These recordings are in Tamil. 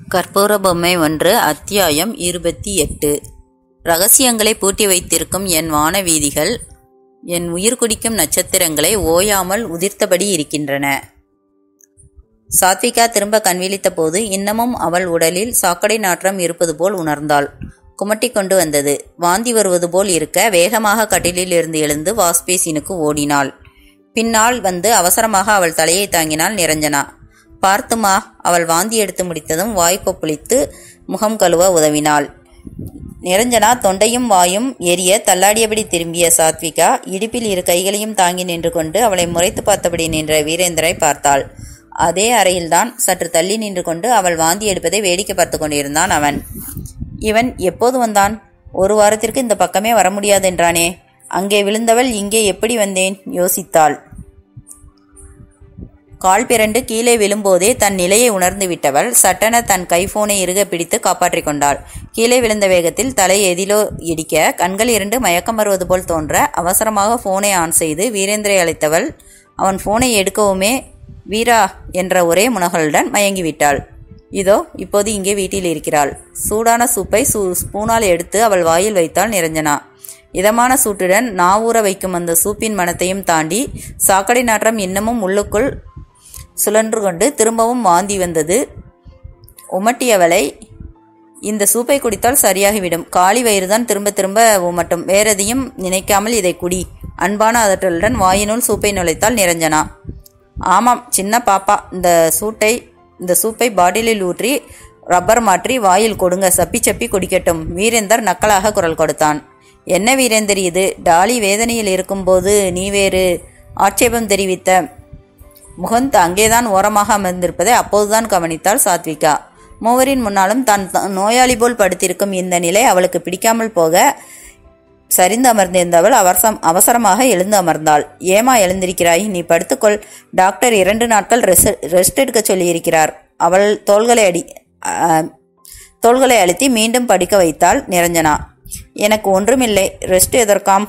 கற்பூர பொம்மை ஒன்று அத்தியாயம் இருபத்தி எட்டு ரகசியங்களை பூட்டி வைத்திருக்கும் என் வான வீதிகள் என் உயிர் குடிக்கும் நட்சத்திரங்களை ஓயாமல் உதிர்த்தபடி இருக்கின்றன சாத்விகா திரும்ப கண்விழித்த போது இன்னமும் அவள் உடலில் சாக்கடை நாற்றம் இருப்பது போல் உணர்ந்தாள் குமட்டிக் கொண்டு வந்தது வாந்தி வருவது போல் இருக்க வேகமாக கட்டிலில் இருந்து எழுந்து வாஷ்பேசினுக்கு ஓடினாள் பின்னால் வந்து அவசரமாக அவள் தலையை தாங்கினாள் நிரஞ்சனா பார்த்துமா அவள் வாந்தி எடுத்து முடித்ததும் வாய் கொப்பளித்து முகம் கழுவ உதவினாள் நிரஞ்சனா தொண்டையும் வாயும் எரிய தள்ளாடியபடி திரும்பிய சாத்விகா இடுப்பில் இரு கைகளையும் தாங்கி நின்று கொண்டு அவளை முறைத்து பார்த்தபடி நின்ற வீரேந்தரை பார்த்தாள் அதே அறையில்தான் சற்று தள்ளி நின்று கொண்டு அவள் வாந்தி எடுப்பதை வேடிக்கை பார்த்து கொண்டிருந்தான் அவன் இவன் எப்போது வந்தான் ஒரு வாரத்திற்கு இந்த பக்கமே வர முடியாது என்றானே அங்கே விழுந்தவள் இங்கே எப்படி வந்தேன் யோசித்தாள் கால் பிறண்டு கீழே விழும்போதே தன் நிலையை உணர்ந்து விட்டவள் சட்டென தன் கைபோனை இறுக பிடித்து காப்பாற்றிக் கொண்டாள் கீழே விழுந்த வேகத்தில் தலை எதிலோ இடிக்க கண்கள் இரண்டு மயக்கம் வருவது போல் தோன்ற அவசரமாக போனை ஆன் செய்து வீரேந்திரை அழைத்தவள் அவன் போனை எடுக்கவுமே வீரா என்ற ஒரே முனகளுடன் மயங்கிவிட்டாள் இதோ இப்போது இங்கே வீட்டில் இருக்கிறாள் சூடான சூப்பை சூ ஸ்பூனால் எடுத்து அவள் வாயில் வைத்தாள் நிரஞ்சனா இதமான சூட்டுடன் நாவூற வைக்கும் அந்த சூப்பின் மனத்தையும் தாண்டி சாக்கடை நாற்றம் இன்னமும் உள்ளுக்குள் சுழன்று கொண்டு திரும்பவும் வாந்தி வந்தது உமட்டியவளை இந்த சூப்பை குடித்தால் சரியாகிவிடும் காலி வயிறுதான் திரும்ப திரும்ப உமட்டும் வேறெதையும் நினைக்காமல் இதை குடி அன்பான அதட்டலுடன் வாயினுள் சூப்பை நுழைத்தாள் நிரஞ்சனா ஆமாம் சின்ன பாப்பா இந்த சூட்டை இந்த சூப்பை பாட்டிலில் ஊற்றி ரப்பர் மாற்றி வாயில் கொடுங்க சப்பி சப்பி குடிக்கட்டும் வீரேந்தர் நக்கலாக குரல் கொடுத்தான் என்ன வீரேந்தர் இது டாலி வேதனையில் இருக்கும்போது நீ வேறு ஆட்சேபம் தெரிவித்த முகந்த் அங்கேதான் ஓரமாக அமர்ந்திருப்பதை அப்போதுதான் கவனித்தாள் சாத்விகா மூவரின் முன்னாலும் தான் நோயாளி போல் படுத்திருக்கும் இந்த நிலை அவளுக்கு பிடிக்காமல் போக சரிந்து அமர்ந்திருந்தவள் அவசரம் அவசரமாக எழுந்து அமர்ந்தாள் ஏமா எழுந்திருக்கிறாய் நீ படுத்துக்கொள் டாக்டர் இரண்டு நாட்கள் ரெஸ்ட் ரெஸ்ட் எடுக்க சொல்லியிருக்கிறார் அவள் தோள்களை அடி தோள்களை அழுத்தி மீண்டும் படிக்க வைத்தாள் நிரஞ்சனா எனக்கு ஒன்றுமில்லை ரெஸ்ட் எதற்காம்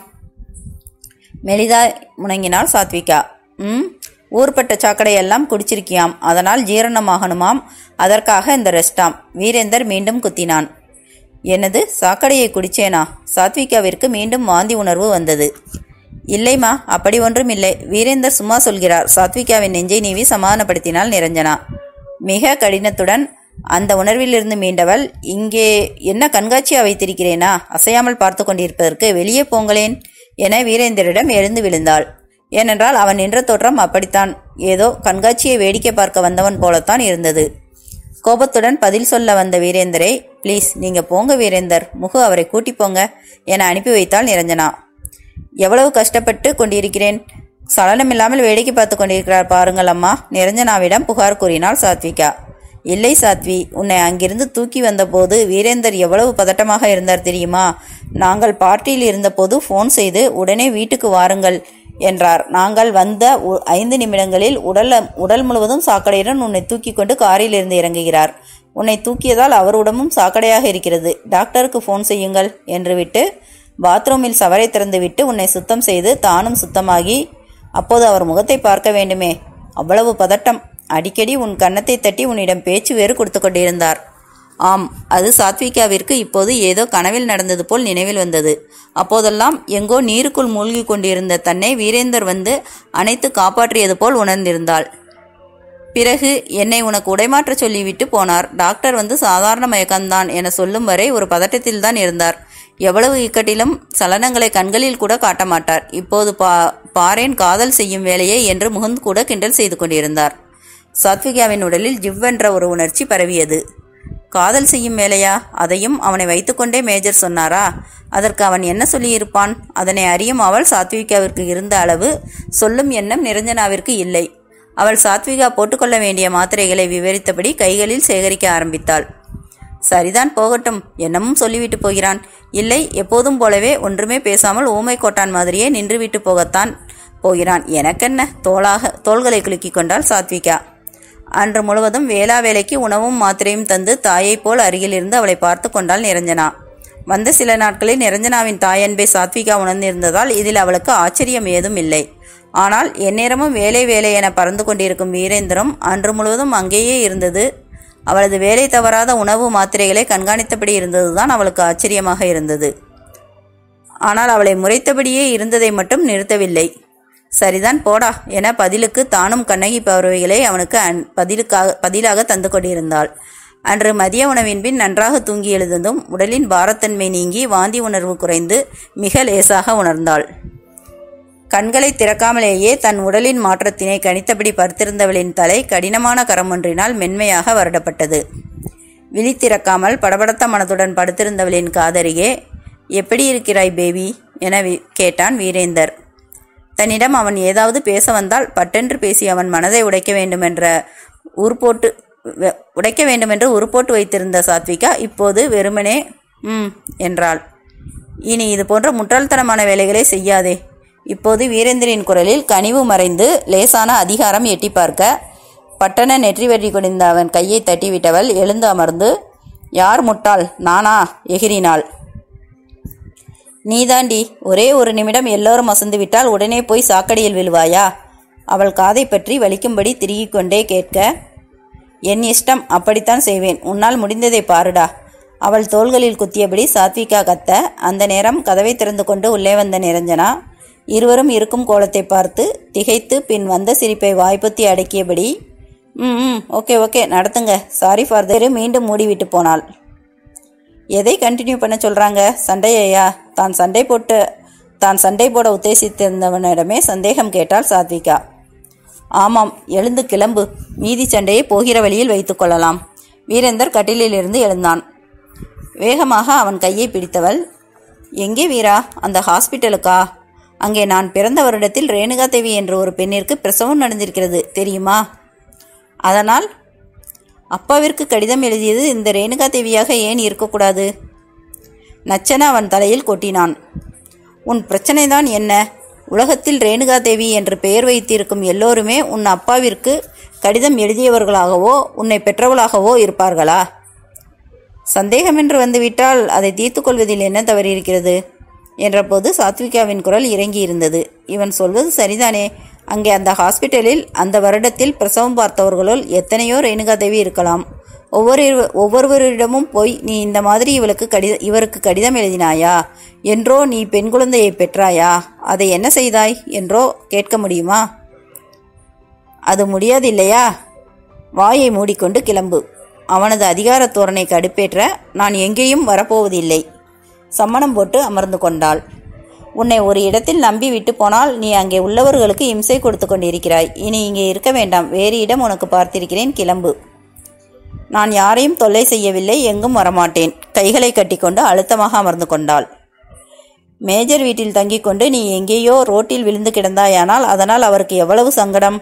மெலிதா முணங்கினாள் சாத்விகா ம் ஊர்பட்ட சாக்கடையெல்லாம் குடிச்சிருக்கியாம் அதனால் ஜீரணமாகணுமாம் அதற்காக இந்த ரெஸ்டாம் வீரேந்தர் மீண்டும் குத்தினான் என்னது சாக்கடையை குடிச்சேனா சாத்விகாவிற்கு மீண்டும் வாந்தி உணர்வு வந்தது இல்லைம்மா அப்படி ஒன்றும் இல்லை வீரேந்தர் சும்மா சொல்கிறார் சாத்விகாவின் நெஞ்சை நீவி சமாதானப்படுத்தினாள் நிரஞ்சனா மிக கடினத்துடன் அந்த உணர்விலிருந்து மீண்டவள் இங்கே என்ன கண்காட்சியா வைத்திருக்கிறேனா அசையாமல் பார்த்து கொண்டிருப்பதற்கு வெளியே போங்களேன் என வீரேந்தரிடம் எழுந்து விழுந்தாள் ஏனென்றால் அவன் நின்ற தோற்றம் அப்படித்தான் ஏதோ கண்காட்சியை வேடிக்கை பார்க்க வந்தவன் போலத்தான் இருந்தது கோபத்துடன் பதில் சொல்ல வந்த வீரேந்தரை ப்ளீஸ் நீங்க போங்க வீரேந்தர் முகு அவரை கூட்டி போங்க என அனுப்பி வைத்தாள் நிரஞ்சனா எவ்வளவு கஷ்டப்பட்டு கொண்டிருக்கிறேன் சலனமில்லாமல் வேடிக்கை பார்த்து கொண்டிருக்கிறார் பாருங்கள் அம்மா நிரஞ்சனாவிடம் புகார் கூறினாள் சாத்விகா இல்லை சாத்வி உன்னை அங்கிருந்து தூக்கி வந்தபோது வீரேந்தர் எவ்வளவு பதட்டமாக இருந்தார் தெரியுமா நாங்கள் பார்ட்டியில் இருந்தபோது ஃபோன் செய்து உடனே வீட்டுக்கு வாருங்கள் என்றார் நாங்கள் வந்த ஐந்து நிமிடங்களில் உடல் உடல் முழுவதும் சாக்கடையுடன் உன்னை தூக்கி கொண்டு காரில் இருந்து இறங்குகிறார் உன்னை தூக்கியதால் அவர் உடம்பும் சாக்கடையாக இருக்கிறது டாக்டருக்கு ஃபோன் செய்யுங்கள் என்று விட்டு பாத்ரூமில் சவரை திறந்துவிட்டு உன்னை சுத்தம் செய்து தானும் சுத்தமாகி அப்போது அவர் முகத்தை பார்க்க வேண்டுமே அவ்வளவு பதட்டம் அடிக்கடி உன் கன்னத்தை தட்டி உன்னிடம் பேச்சு வேறு கொடுத்து கொண்டிருந்தார் ஆம் அது சாத்விகாவிற்கு இப்போது ஏதோ கனவில் நடந்தது போல் நினைவில் வந்தது அப்போதெல்லாம் எங்கோ நீருக்குள் மூழ்கி கொண்டிருந்த தன்னை வீரேந்தர் வந்து அனைத்து காப்பாற்றியது போல் உணர்ந்திருந்தாள் பிறகு என்னை உனக்கு உடைமாற்ற சொல்லிவிட்டு போனார் டாக்டர் வந்து சாதாரண மயக்கம்தான் என சொல்லும் வரை ஒரு பதட்டத்தில் தான் இருந்தார் எவ்வளவு இக்கட்டிலும் சலனங்களை கண்களில் கூட காட்ட மாட்டார் இப்போது பா பாரேன் காதல் செய்யும் வேலையை என்று முகுந்த் கூட கிண்டல் செய்து கொண்டிருந்தார் சாத்விகாவின் உடலில் ஜிவ்வென்ற ஒரு உணர்ச்சி பரவியது காதல் செய்யும் வேலையா அதையும் அவனை வைத்துக்கொண்டே மேஜர் சொன்னாரா அதற்கு அவன் என்ன சொல்லியிருப்பான் அதனை அறியும் அவள் சாத்விகாவிற்கு இருந்த அளவு சொல்லும் எண்ணம் நிரஞ்சனாவிற்கு இல்லை அவள் சாத்விகா போட்டுக்கொள்ள வேண்டிய மாத்திரைகளை விவரித்தபடி கைகளில் சேகரிக்க ஆரம்பித்தாள் சரிதான் போகட்டும் என்னமும் சொல்லிவிட்டு போகிறான் இல்லை எப்போதும் போலவே ஒன்றுமே பேசாமல் ஊமை கோட்டான் மாதிரியே நின்றுவிட்டு போகத்தான் போகிறான் எனக்கென்ன தோளாக தோள்களை குலுக்கிக் கொண்டாள் சாத்விகா அன்று முழுவதும் வேளா வேலைக்கு உணவும் மாத்திரையும் தந்து தாயைப் போல் அருகில் இருந்து அவளை பார்த்து கொண்டாள் நிரஞ்சனா வந்த சில நாட்களில் நிரஞ்சனாவின் தாயன்பை சாத்விகா உணர்ந்திருந்ததால் இதில் அவளுக்கு ஆச்சரியம் ஏதும் இல்லை ஆனால் எந்நேரமும் வேலை வேலை என பறந்து கொண்டிருக்கும் வீரேந்திரம் அன்று முழுவதும் அங்கேயே இருந்தது அவளது வேலை தவறாத உணவு மாத்திரைகளை கண்காணித்தபடி இருந்ததுதான் அவளுக்கு ஆச்சரியமாக இருந்தது ஆனால் அவளை முறைத்தபடியே இருந்ததை மட்டும் நிறுத்தவில்லை சரிதான் போடா என பதிலுக்கு தானும் கண்ணகி பார்வைகளை அவனுக்கு அன் பதிலுக்காக பதிலாக தந்து கொண்டிருந்தாள் அன்று மதிய உணவின் பின் நன்றாக தூங்கி எழுந்ததும் உடலின் பாரத்தன்மை நீங்கி வாந்தி உணர்வு குறைந்து மிக லேசாக உணர்ந்தாள் கண்களை திறக்காமலேயே தன் உடலின் மாற்றத்தினை கணித்தபடி படுத்திருந்தவளின் தலை கடினமான கரம் ஒன்றினால் மென்மையாக வருடப்பட்டது விழித்திறக்காமல் படபடத்த மனதுடன் படுத்திருந்தவளின் காதருகே எப்படி இருக்கிறாய் பேபி என வி- கேட்டான் வீரேந்தர் தன்னிடம் அவன் ஏதாவது பேச வந்தால் பட்டென்று பேசி அவன் மனதை உடைக்க வேண்டுமென்ற உருப்போட்டு வெ- உடைக்க வேண்டுமென்று உருப்போட்டு வைத்திருந்த சாத்விகா இப்போது வெறுமனே ம் என்றாள் இனி இது போன்ற முட்டாள்தனமான வேலைகளை செய்யாதே இப்போது வீரேந்திரின் குரலில் கனிவு மறைந்து லேசான அதிகாரம் எட்டி பார்க்க பட்டன நெற்றி வெறி கொடிந்த அவன் கையை தட்டிவிட்டவள் எழுந்து அமர்ந்து யார் முட்டாள் நானா எகிறினாள் நீதாண்டி ஒரே ஒரு நிமிடம் எல்லோரும் அசந்து விட்டால் உடனே போய் சாக்கடையில் விழுவாயா அவள் காதை பற்றி வலிக்கும்படி திருகிக் கொண்டே கேட்க என் இஷ்டம் அப்படித்தான் செய்வேன் உன்னால் முடிந்ததை பாருடா அவள் தோள்களில் குத்தியபடி சாத்விகா கத்த அந்த நேரம் கதவை திறந்து கொண்டு உள்ளே வந்த நிரஞ்சனா இருவரும் இருக்கும் கோலத்தை பார்த்து திகைத்து பின் வந்த சிரிப்பை வாய்ப்புத்தி அடக்கியபடி ம் ம் ஓகே ஓகே நடத்துங்க சாரி ஃபார் தரு மீண்டும் மூடிவிட்டு போனாள் எதை கண்டினியூ பண்ண சொல்றாங்க சண்டையையா தான் சண்டை போட்டு தான் சண்டை போட உத்தேசித்திருந்தவனிடமே சந்தேகம் கேட்டாள் சாத்விகா ஆமாம் எழுந்து கிளம்பு மீதி சண்டையை போகிற வழியில் வைத்துக் கொள்ளலாம் வீரேந்தர் கட்டிலிலிருந்து எழுந்தான் வேகமாக அவன் கையை பிடித்தவள் எங்கே வீரா அந்த ஹாஸ்பிட்டலுக்கா அங்கே நான் பிறந்த வருடத்தில் ரேணுகா தேவி என்ற ஒரு பெண்ணிற்கு பிரசவம் நடந்திருக்கிறது தெரியுமா அதனால் அப்பாவிற்கு கடிதம் எழுதியது இந்த ரேணுகா தேவியாக ஏன் இருக்கக்கூடாது நச்சன அவன் தலையில் கொட்டினான் உன் பிரச்சனைதான் என்ன உலகத்தில் ரேணுகா தேவி என்று பெயர் வைத்திருக்கும் எல்லோருமே உன் அப்பாவிற்கு கடிதம் எழுதியவர்களாகவோ உன்னை பெற்றவளாகவோ இருப்பார்களா சந்தேகம் என்று வந்துவிட்டால் அதை தீர்த்துக் கொள்வதில் என்ன தவறு இருக்கிறது என்றபோது சாத்விகாவின் குரல் இறங்கி இருந்தது இவன் சொல்வது சரிதானே அங்கே அந்த ஹாஸ்பிட்டலில் அந்த வருடத்தில் பிரசவம் பார்த்தவர்களுள் எத்தனையோ ரேணுகா தேவி இருக்கலாம் ஒவ்வொரு ஒவ்வொருவரிடமும் போய் நீ இந்த மாதிரி இவளுக்கு கடித இவருக்கு கடிதம் எழுதினாயா என்றோ நீ பெண் குழந்தையை பெற்றாயா அதை என்ன செய்தாய் என்றோ கேட்க முடியுமா அது முடியாது இல்லையா வாயை மூடிக்கொண்டு கிளம்பு அவனது அதிகார தோரணை கடுப்பேற்ற நான் எங்கேயும் வரப்போவதில்லை சம்மணம் போட்டு அமர்ந்து கொண்டாள் உன்னை ஒரு இடத்தில் நம்பி விட்டு போனால் நீ அங்கே உள்ளவர்களுக்கு இம்சை கொடுத்து கொண்டிருக்கிறாய் இனி இங்கே இருக்க வேண்டாம் வேறு இடம் உனக்கு பார்த்திருக்கிறேன் கிளம்பு நான் யாரையும் தொல்லை செய்யவில்லை எங்கும் வரமாட்டேன் கைகளை கட்டிக்கொண்டு அழுத்தமாக அமர்ந்து கொண்டாள் மேஜர் வீட்டில் தங்கிக் கொண்டு நீ எங்கேயோ ரோட்டில் விழுந்து கிடந்தாயானால் அதனால் அவருக்கு எவ்வளவு சங்கடம்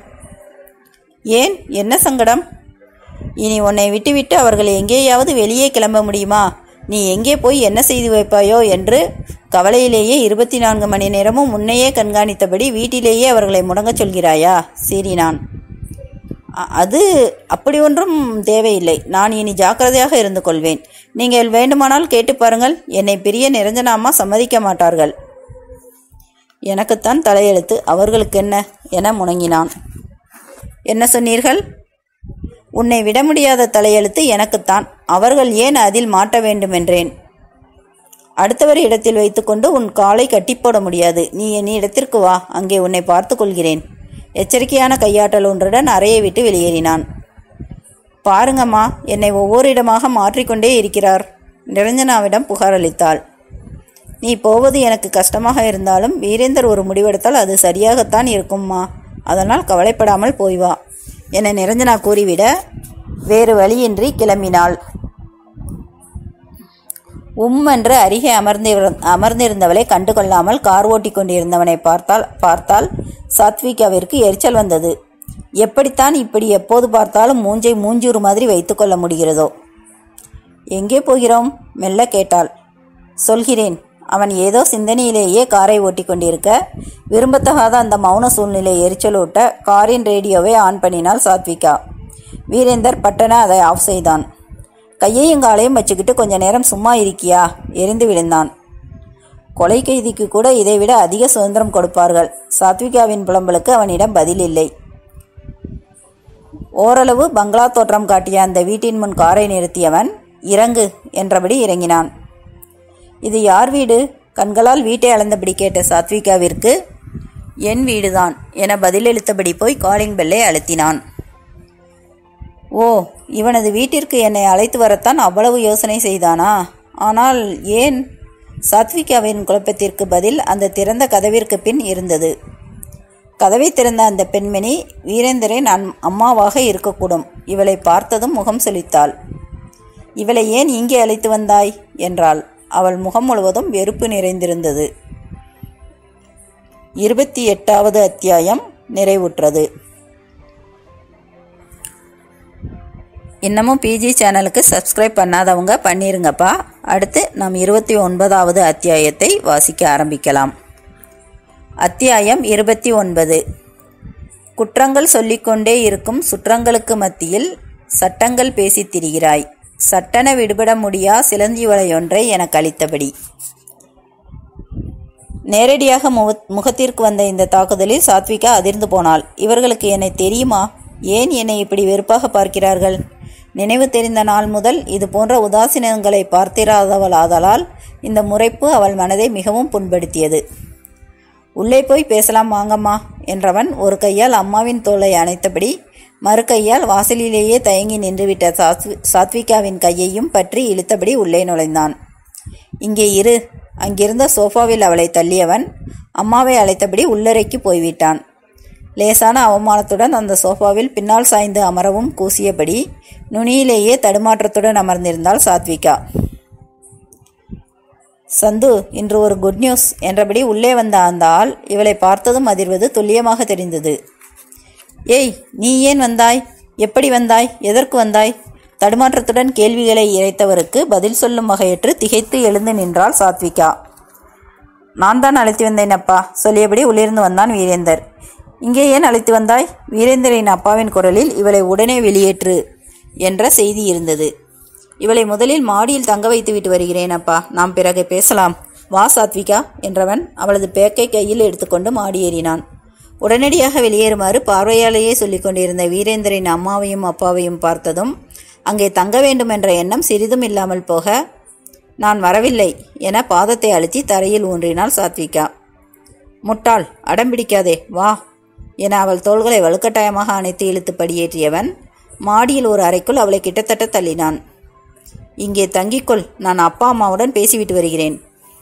ஏன் என்ன சங்கடம் இனி உன்னை விட்டுவிட்டு அவர்கள் எங்கேயாவது வெளியே கிளம்ப முடியுமா நீ எங்கே போய் என்ன செய்து வைப்பாயோ என்று கவலையிலேயே இருபத்தி நான்கு மணி நேரமும் முன்னையே கண்காணித்தபடி வீட்டிலேயே அவர்களை முடங்கச் சொல்கிறாயா சீறினான் அ- அது அப்படி ஒன்றும் தேவையில்லை நான் இனி ஜாக்கிரதையாக இருந்து கொள்வேன் நீங்கள் வேண்டுமானால் கேட்டு பாருங்கள் என்னை பிரிய நிரஞ்சனாமா சம்மதிக்க மாட்டார்கள் எனக்குத்தான் தலையெழுத்து அவர்களுக்கு என்ன என முணங்கினான் என்ன சொன்னீர்கள் உன்னை விட முடியாத தலையெழுத்து எனக்குத்தான் அவர்கள் ஏன் அதில் மாட்ட வேண்டுமென்றேன் அடுத்தவர் இடத்தில் வைத்துக்கொண்டு உன் காலை கட்டிப்போட முடியாது நீ என் இடத்திற்கு வா அங்கே உன்னை பார்த்துக் கொள்கிறேன் எச்சரிக்கையான கையாட்டல் ஒன்றுடன் அறையை விட்டு வெளியேறினான் பாருங்கம்மா என்னை ஒவ்வொரு இடமாக மாற்றிக்கொண்டே இருக்கிறார் நிரஞ்சனாவிடம் புகார் அளித்தாள் நீ போவது எனக்கு கஷ்டமாக இருந்தாலும் வீரேந்தர் ஒரு முடிவெடுத்தால் அது சரியாகத்தான் இருக்கும்மா அதனால் கவலைப்படாமல் போய் வா என நிரஞ்சனா கூறிவிட வேறு வழியின்றி கிளம்பினாள் உம் என்று அருகே அமர்ந்திரு அமர்ந்திருந்தவளை கண்டுகொள்ளாமல் கார் ஓட்டிக் கொண்டிருந்தவனை பார்த்தால் பார்த்தால் சாத்விகாவிற்கு எரிச்சல் வந்தது எப்படித்தான் இப்படி எப்போது பார்த்தாலும் மூஞ்சை மூஞ்சூறு மாதிரி வைத்துக்கொள்ள முடிகிறதோ எங்கே போகிறோம் மெல்ல கேட்டாள் சொல்கிறேன் அவன் ஏதோ சிந்தனையிலேயே காரை ஓட்டிக் கொண்டிருக்க விரும்பத்தகாத அந்த மௌன சூழ்நிலை எரிச்சலூட்ட காரின் ரேடியோவை ஆன் பண்ணினாள் சாத்விகா வீரேந்தர் பட்டன அதை ஆஃப் செய்தான் கையையும் காலையும் வச்சுக்கிட்டு கொஞ்ச நேரம் சும்மா இருக்கியா எரிந்து விழுந்தான் கொலை கைதிக்கு கூட இதைவிட அதிக சுதந்திரம் கொடுப்பார்கள் சாத்விகாவின் புலம்பலுக்கு அவனிடம் பதில் இல்லை ஓரளவு பங்களா தோற்றம் காட்டிய அந்த வீட்டின் முன் காரை நிறுத்தியவன் இறங்கு என்றபடி இறங்கினான் இது யார் வீடு கண்களால் வீட்டை அளந்தபடி கேட்ட சாத்விகாவிற்கு என் வீடுதான் என பதிலளித்தபடி போய் காலிங் பெல்லை அழுத்தினான் ஓ இவனது வீட்டிற்கு என்னை அழைத்து வரத்தான் அவ்வளவு யோசனை செய்தானா ஆனால் ஏன் சாத்விகாவின் குழப்பத்திற்கு பதில் அந்த திறந்த கதவிற்கு பின் இருந்தது கதவை திறந்த அந்த பெண்மணி வீரேந்தரின் அன் அம்மாவாக இருக்கக்கூடும் இவளை பார்த்ததும் முகம் சுளித்தாள் இவளை ஏன் இங்கே அழைத்து வந்தாய் என்றாள் அவள் முகம் முழுவதும் வெறுப்பு நிறைந்திருந்தது இருபத்தி எட்டாவது அத்தியாயம் நிறைவுற்றது இன்னமும் பிஜி சேனலுக்கு சப்ஸ்கிரைப் பண்ணாதவங்க பண்ணிருங்கப்பா அடுத்து நாம் இருபத்தி ஒன்பதாவது அத்தியாயத்தை வாசிக்க ஆரம்பிக்கலாம் அத்தியாயம் இருபத்தி ஒன்பது குற்றங்கள் சொல்லிக்கொண்டே இருக்கும் சுற்றங்களுக்கு மத்தியில் சட்டங்கள் பேசித் திரிகிறாய் சட்டென விடுபட முடியா சிலந்தி வலையொன்றை எனக்கு அளித்தபடி நேரடியாக முக முகத்திற்கு வந்த இந்த தாக்குதலில் சாத்விகா அதிர்ந்து போனாள் இவர்களுக்கு என்னை தெரியுமா ஏன் என்னை இப்படி வெறுப்பாக பார்க்கிறார்கள் நினைவு தெரிந்த நாள் முதல் இது போன்ற உதாசீனங்களை பார்த்திராதவளாதலால் இந்த முறைப்பு அவள் மனதை மிகவும் புண்படுத்தியது உள்ளே போய் பேசலாம் வாங்கம்மா என்றவன் ஒரு கையால் அம்மாவின் தோளை அணைத்தபடி மறு கையால் வாசலிலேயே தயங்கி நின்றுவிட்ட சாத்வி சாத்விகாவின் கையையும் பற்றி இழுத்தபடி உள்ளே நுழைந்தான் இங்கே இரு அங்கிருந்த சோஃபாவில் அவளை தள்ளியவன் அம்மாவை அழைத்தபடி உள்ளறைக்கு போய்விட்டான் லேசான அவமானத்துடன் அந்த சோஃபாவில் பின்னால் சாய்ந்து அமரவும் கூசியபடி நுனியிலேயே தடுமாற்றத்துடன் அமர்ந்திருந்தாள் சாத்விகா சந்து இன்று ஒரு குட் நியூஸ் என்றபடி உள்ளே வந்த அந்த ஆள் இவளை பார்த்ததும் அதிர்வது துல்லியமாக தெரிந்தது ஏய் நீ ஏன் வந்தாய் எப்படி வந்தாய் எதற்கு வந்தாய் தடுமாற்றத்துடன் கேள்விகளை இறைத்தவருக்கு பதில் சொல்லும் வகையற்று திகைத்து எழுந்து நின்றாள் சாத்விகா நான் தான் அழைத்து வந்தேன் அப்பா சொல்லியபடி உள்ளிருந்து வந்தான் வீரேந்தர் இங்கே ஏன் அழைத்து வந்தாய் வீரேந்தரின் அப்பாவின் குரலில் இவளை உடனே வெளியேற்று என்ற செய்தி இருந்தது இவளை முதலில் மாடியில் தங்க வைத்து விட்டு வருகிறேன் அப்பா நாம் பிறகு பேசலாம் வா சாத்விகா என்றவன் அவளது பேக்கை கையில் எடுத்துக்கொண்டு மாடி ஏறினான் உடனடியாக வெளியேறுமாறு பார்வையாலேயே சொல்லிக் கொண்டிருந்த வீரேந்தரின் அம்மாவையும் அப்பாவையும் பார்த்ததும் அங்கே தங்க வேண்டும் என்ற எண்ணம் சிறிதும் இல்லாமல் போக நான் வரவில்லை என பாதத்தை அழுத்தி தரையில் ஊன்றினாள் சாத்விகா முட்டாள் அடம்பிடிக்காதே வா என அவள் தோள்களை வலுக்கட்டாயமாக அணைத்து இழுத்து படியேற்றியவன் மாடியில் ஒரு அறைக்குள் அவளை கிட்டத்தட்ட தள்ளினான் இங்கே தங்கிக்கொள் நான் அப்பா அம்மாவுடன் பேசிவிட்டு வருகிறேன்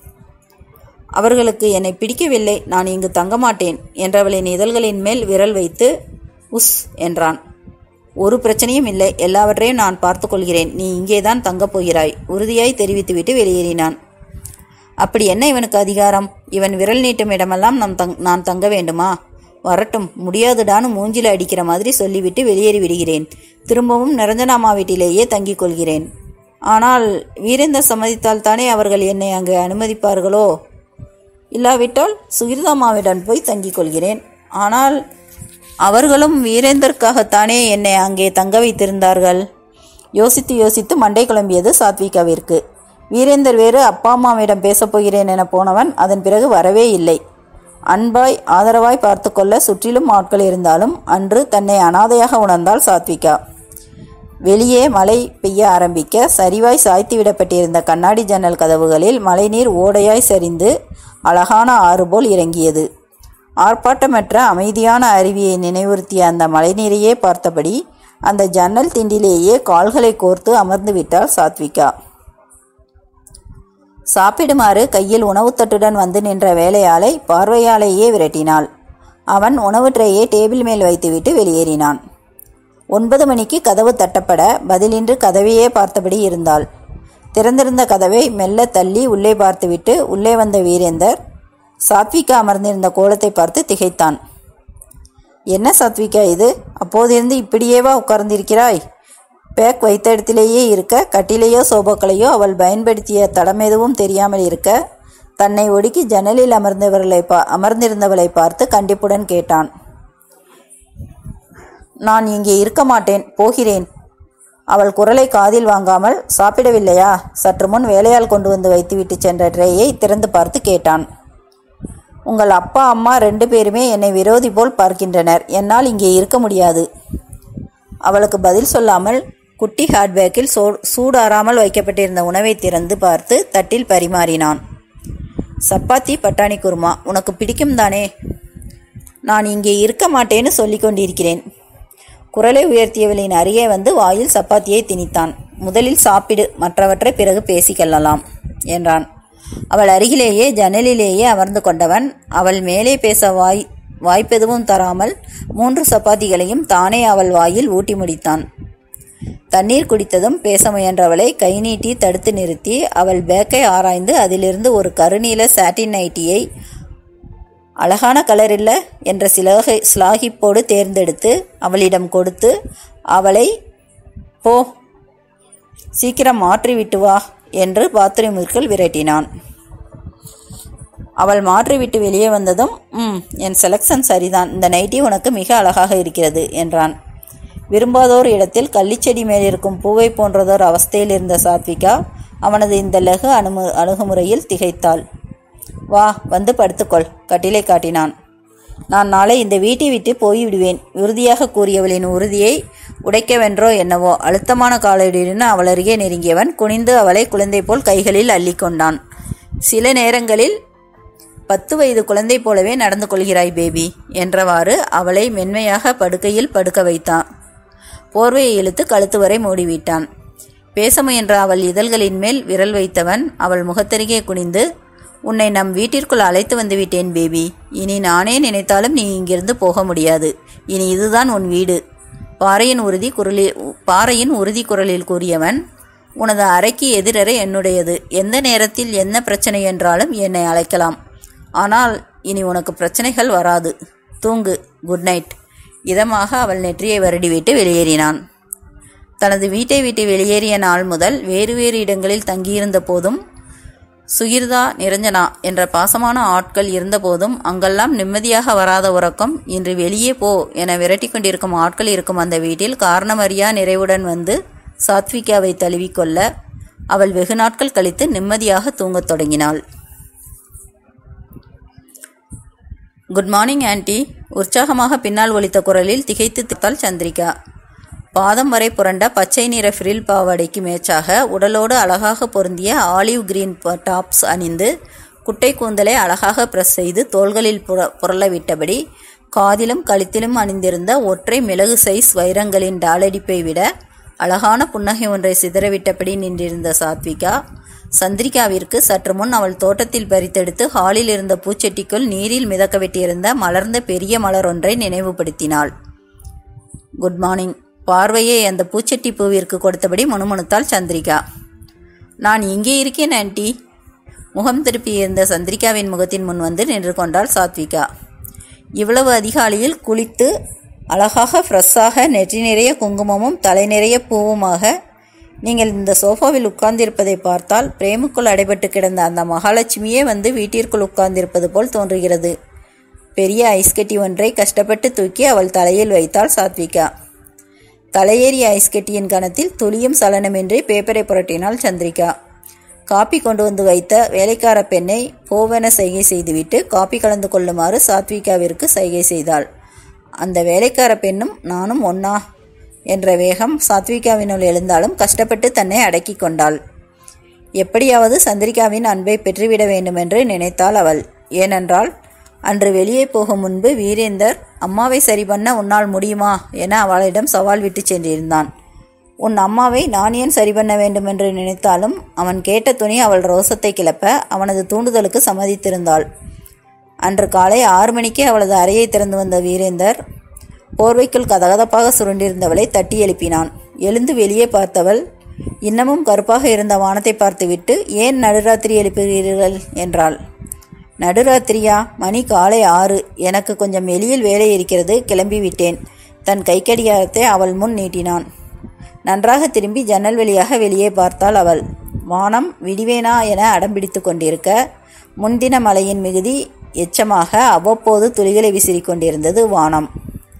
அவர்களுக்கு என்னை பிடிக்கவில்லை நான் இங்கு தங்க மாட்டேன் என்றவளின் இதழ்களின் மேல் விரல் வைத்து உஸ் என்றான் ஒரு பிரச்சனையும் இல்லை எல்லாவற்றையும் நான் பார்த்துக்கொள்கிறேன் நீ இங்கேதான் தங்கப் போகிறாய் உறுதியாய் தெரிவித்துவிட்டு வெளியேறினான் அப்படி என்ன இவனுக்கு அதிகாரம் இவன் விரல் நீட்டும் இடமெல்லாம் நாம் தங் நான் தங்க வேண்டுமா வரட்டும் முடியாதுடான்னு மூஞ்சில அடிக்கிற மாதிரி சொல்லிவிட்டு வெளியேறி விடுகிறேன் திரும்பவும் நிரஞ்சனாமா வீட்டிலேயே தங்கிக் கொள்கிறேன் ஆனால் வீரேந்தர் சம்மதித்தால் தானே அவர்கள் என்னை அங்கு அனுமதிப்பார்களோ இல்லாவிட்டால் சுகிர்தாமாவிடம் போய் தங்கிக் கொள்கிறேன் ஆனால் அவர்களும் வீரேந்தருக்காகத்தானே என்னை அங்கே தங்க வைத்திருந்தார்கள் யோசித்து யோசித்து மண்டை குழம்பியது சாத்விகாவிற்கு வீரேந்தர் வேறு அப்பா அம்மாவிடம் பேசப் போகிறேன் என போனவன் அதன் பிறகு வரவே இல்லை அன்பாய் ஆதரவாய் பார்த்து கொள்ள சுற்றிலும் ஆட்கள் இருந்தாலும் அன்று தன்னை அனாதையாக உணர்ந்தாள் சாத்விகா வெளியே மழை பெய்ய ஆரம்பிக்க சரிவாய் சாய்த்து விடப்பட்டிருந்த கண்ணாடி ஜன்னல் கதவுகளில் மழைநீர் ஓடையாய் சரிந்து அழகான ஆறு போல் இறங்கியது ஆர்ப்பாட்டமற்ற அமைதியான அருவியை நினைவுறுத்திய அந்த மழைநீரையே பார்த்தபடி அந்த ஜன்னல் திண்டிலேயே கால்களை கோர்த்து அமர்ந்து விட்டாள் சாத்விகா சாப்பிடுமாறு கையில் உணவுத்தட்டுடன் வந்து நின்ற வேலையாளை பார்வையாலேயே விரட்டினாள் அவன் உணவு ட்ரேயை டேபிள் மேல் வைத்துவிட்டு வெளியேறினான் ஒன்பது மணிக்கு கதவு தட்டப்பட பதிலின்றி கதவையே பார்த்தபடி இருந்தாள் திறந்திருந்த கதவை மெல்ல தள்ளி உள்ளே பார்த்துவிட்டு உள்ளே வந்த வீரேந்தர் சாத்விகா அமர்ந்திருந்த கோலத்தை பார்த்து திகைத்தான் என்ன சாத்விகா இது அப்போதிருந்து இப்படியேவா உட்கார்ந்திருக்கிறாய் பேக் வைத்த இடத்திலேயே இருக்க கட்டிலையோ சோபாக்களையோ அவள் பயன்படுத்திய தடம் எதுவும் தெரியாமல் இருக்க தன்னை ஒடுக்கி ஜன்னலில் அமர்ந்தவர்களை பா அமர்ந்திருந்தவளை பார்த்து கண்டிப்புடன் கேட்டான் நான் இங்கே இருக்க மாட்டேன் போகிறேன் அவள் குரலை காதில் வாங்காமல் சாப்பிடவில்லையா சற்று முன் வேலையால் கொண்டு வந்து வைத்துவிட்டு சென்ற ட்ரேயை திறந்து பார்த்து கேட்டான் உங்கள் அப்பா அம்மா ரெண்டு பேருமே என்னை விரோதி போல் பார்க்கின்றனர் என்னால் இங்கே இருக்க முடியாது அவளுக்கு பதில் சொல்லாமல் குட்டி ஹாட்பேக்கில் சோ சூடாறாமல் வைக்கப்பட்டிருந்த உணவை திறந்து பார்த்து தட்டில் பரிமாறினான் சப்பாத்தி பட்டாணி குருமா உனக்கு பிடிக்கும் தானே நான் இங்கே இருக்க மாட்டேன்னு சொல்லிக் கொண்டிருக்கிறேன் குரலை உயர்த்தியவளின் அருகே வந்து வாயில் சப்பாத்தியை திணித்தான் முதலில் சாப்பிடு மற்றவற்றை பிறகு பேசிக்கொள்ளலாம் என்றான் அவள் அருகிலேயே ஜன்னலிலேயே அமர்ந்து கொண்டவன் அவள் மேலே பேச வாய் வாய்ப்பெதுவும் தராமல் மூன்று சப்பாத்திகளையும் தானே அவள் வாயில் ஊட்டி முடித்தான் தண்ணீர் குடித்ததும் பேச முயன்றவளை கை நீட்டி தடுத்து நிறுத்தி அவள் பேக்கை ஆராய்ந்து அதிலிருந்து ஒரு கருநீல சாட்டின் நைட்டியை அழகான கலர் இல்ல என்ற சிலாகை சிலாகிப்போடு தேர்ந்தெடுத்து அவளிடம் கொடுத்து அவளை போ சீக்கிரம் மாற்றி விட்டு வா என்று பாத்ரூமிற்குள் விரட்டினான் அவள் மாற்றிவிட்டு வெளியே வந்ததும் ம் என் செலக்ஷன் சரிதான் இந்த நைட்டி உனக்கு மிக அழகாக இருக்கிறது என்றான் விரும்பாதோர் இடத்தில் கள்ளிச்செடி மேலிருக்கும் பூவை போன்றதோர் அவஸ்தையில் இருந்த சாத்விகா அவனது இந்த லகு அணுமு அணுகுமுறையில் திகைத்தாள் வா வந்து படுத்துக்கொள் கட்டிலை காட்டினான் நான் நாளை இந்த வீட்டை விட்டு போய்விடுவேன் உறுதியாக கூறியவளின் உறுதியை உடைக்கவென்றோ என்னவோ அழுத்தமான காலடியுடன் அவள் அருகே நெருங்கியவன் குனிந்து அவளை குழந்தை போல் கைகளில் அள்ளிக்கொண்டான் சில நேரங்களில் பத்து வயது குழந்தை போலவே நடந்து கொள்கிறாய் பேபி என்றவாறு அவளை மென்மையாக படுக்கையில் படுக்க வைத்தான் போர்வையை இழுத்து கழுத்து வரை மூடிவிட்டான் பேச முயன்ற அவள் இதழ்களின் மேல் விரல் வைத்தவன் அவள் முகத்தருகே குனிந்து உன்னை நம் வீட்டிற்குள் அழைத்து வந்து விட்டேன் பேபி இனி நானே நினைத்தாலும் நீ இங்கிருந்து போக முடியாது இனி இதுதான் உன் வீடு பாறையின் உறுதி குரலில் பாறையின் உறுதி குரலில் கூறியவன் உனது அறைக்கு எதிரறை என்னுடையது எந்த நேரத்தில் என்ன பிரச்சனை என்றாலும் என்னை அழைக்கலாம் ஆனால் இனி உனக்கு பிரச்சனைகள் வராது தூங்கு குட் நைட் இதமாக அவள் நெற்றியை வருடிவிட்டு வெளியேறினான் தனது வீட்டை விட்டு வெளியேறிய நாள் முதல் வேறு வேறு இடங்களில் தங்கியிருந்த போதும் சுகிர்தா நிரஞ்சனா என்ற பாசமான ஆட்கள் இருந்தபோதும் அங்கெல்லாம் நிம்மதியாக வராத உறக்கம் இன்று வெளியே போ என விரட்டி கொண்டிருக்கும் ஆட்கள் இருக்கும் அந்த வீட்டில் காரணமறியா நிறைவுடன் வந்து சாத்விகாவை தழுவிக்கொள்ள அவள் வெகு நாட்கள் கழித்து நிம்மதியாக தூங்கத் தொடங்கினாள் குட் மார்னிங் ஆன்ட்டி உற்சாகமாக பின்னால் ஒலித்த குரலில் திகைத்து தித்தாள் சந்திரிகா பாதம் வரை புரண்ட பச்சை நிற ஃப்ரில் பாவாடைக்கு மேட்சாக உடலோடு அழகாக பொருந்திய ஆலிவ் கிரீன் டாப்ஸ் அணிந்து குட்டை கூந்தலை அழகாக பிரஸ் செய்து தோள்களில் புர புரள விட்டபடி காதிலும் கழுத்திலும் அணிந்திருந்த ஒற்றை மிளகு சைஸ் வைரங்களின் டாலடிப்பை விட அழகான புன்னகை ஒன்றை சிதறவிட்டபடி நின்றிருந்த சாத்விகா சந்திரிகாவிற்கு சற்று முன் அவள் தோட்டத்தில் பறித்தெடுத்து ஹாலில் இருந்த பூச்செட்டிக்குள் நீரில் மிதக்க விட்டிருந்த மலர்ந்த பெரிய மலர் ஒன்றை நினைவுபடுத்தினாள் குட் மார்னிங் பார்வையை அந்த பூச்செட்டி பூவிற்கு கொடுத்தபடி முணுமுணுத்தாள் சந்திரிகா நான் இங்கே இருக்கேன் ஆன்ட்டி முகம் திருப்பியிருந்த சந்திரிகாவின் முகத்தின் முன் வந்து நின்று கொண்டாள் சாத்விகா இவ்வளவு அதிகாலையில் குளித்து அழகாக ஃப்ரெஷ்ஷாக நெற்றி நிறைய குங்குமமும் தலை நிறைய பூவுமாக நீங்கள் இந்த சோஃபாவில் உட்கார்ந்திருப்பதை பார்த்தால் பிரேமுக்குள் அடைபட்டு கிடந்த அந்த மகாலட்சுமியே வந்து வீட்டிற்குள் உட்கார்ந்திருப்பது போல் தோன்றுகிறது பெரிய ஐஸ்கட்டி ஒன்றை கஷ்டப்பட்டு தூக்கி அவள் தலையில் வைத்தாள் சாத்விகா தலையேறிய ஐஸ்கட்டியின் கணத்தில் துளியும் சலனமின்றி பேப்பரை புரட்டினாள் சந்திரிகா காப்பி கொண்டு வந்து வைத்த வேலைக்கார பெண்ணை போவென சைகை செய்துவிட்டு காப்பி கலந்து கொள்ளுமாறு சாத்விகாவிற்கு சைகை செய்தாள் அந்த வேலைக்கார பெண்ணும் நானும் ஒன்னா என்ற வேகம் சாத்விகாவினுள் எழுந்தாலும் கஷ்டப்பட்டு தன்னை அடக்கி கொண்டாள் எப்படியாவது சந்திரிகாவின் அன்பை பெற்றுவிட வேண்டுமென்று நினைத்தாள் அவள் ஏனென்றால் அன்று வெளியே போகும் முன்பு வீரேந்தர் அம்மாவை சரி பண்ண உன்னால் முடியுமா என அவளிடம் சவால் விட்டு சென்றிருந்தான் உன் அம்மாவை நான் ஏன் சரி பண்ண வேண்டுமென்று நினைத்தாலும் அவன் கேட்ட துணி அவள் ரோசத்தை கிளப்ப அவனது தூண்டுதலுக்கு சம்மதித்திருந்தாள் அன்று காலை ஆறு மணிக்கே அவளது அறையை திறந்து வந்த வீரேந்தர் போர்வைக்குள் கதகதப்பாக சுருண்டிருந்தவளை தட்டி எழுப்பினான் எழுந்து வெளியே பார்த்தவள் இன்னமும் கருப்பாக இருந்த வானத்தை பார்த்துவிட்டு ஏன் நடுராத்திரி எழுப்புகிறீர்கள் என்றாள் நடுராத்திரியா மணி காலை ஆறு எனக்கு கொஞ்சம் வெளியில் வேலை இருக்கிறது கிளம்பி விட்டேன் தன் கைக்கடிகாரத்தை அவள் முன் நீட்டினான் நன்றாக திரும்பி ஜன்னல் வழியாக வெளியே பார்த்தாள் அவள் வானம் விடிவேனா என அடம்பிடித்து கொண்டிருக்க முன்தின மழையின் மிகுதி எச்சமாக அவ்வப்போது துளிகளை விசிறிக் கொண்டிருந்தது வானம்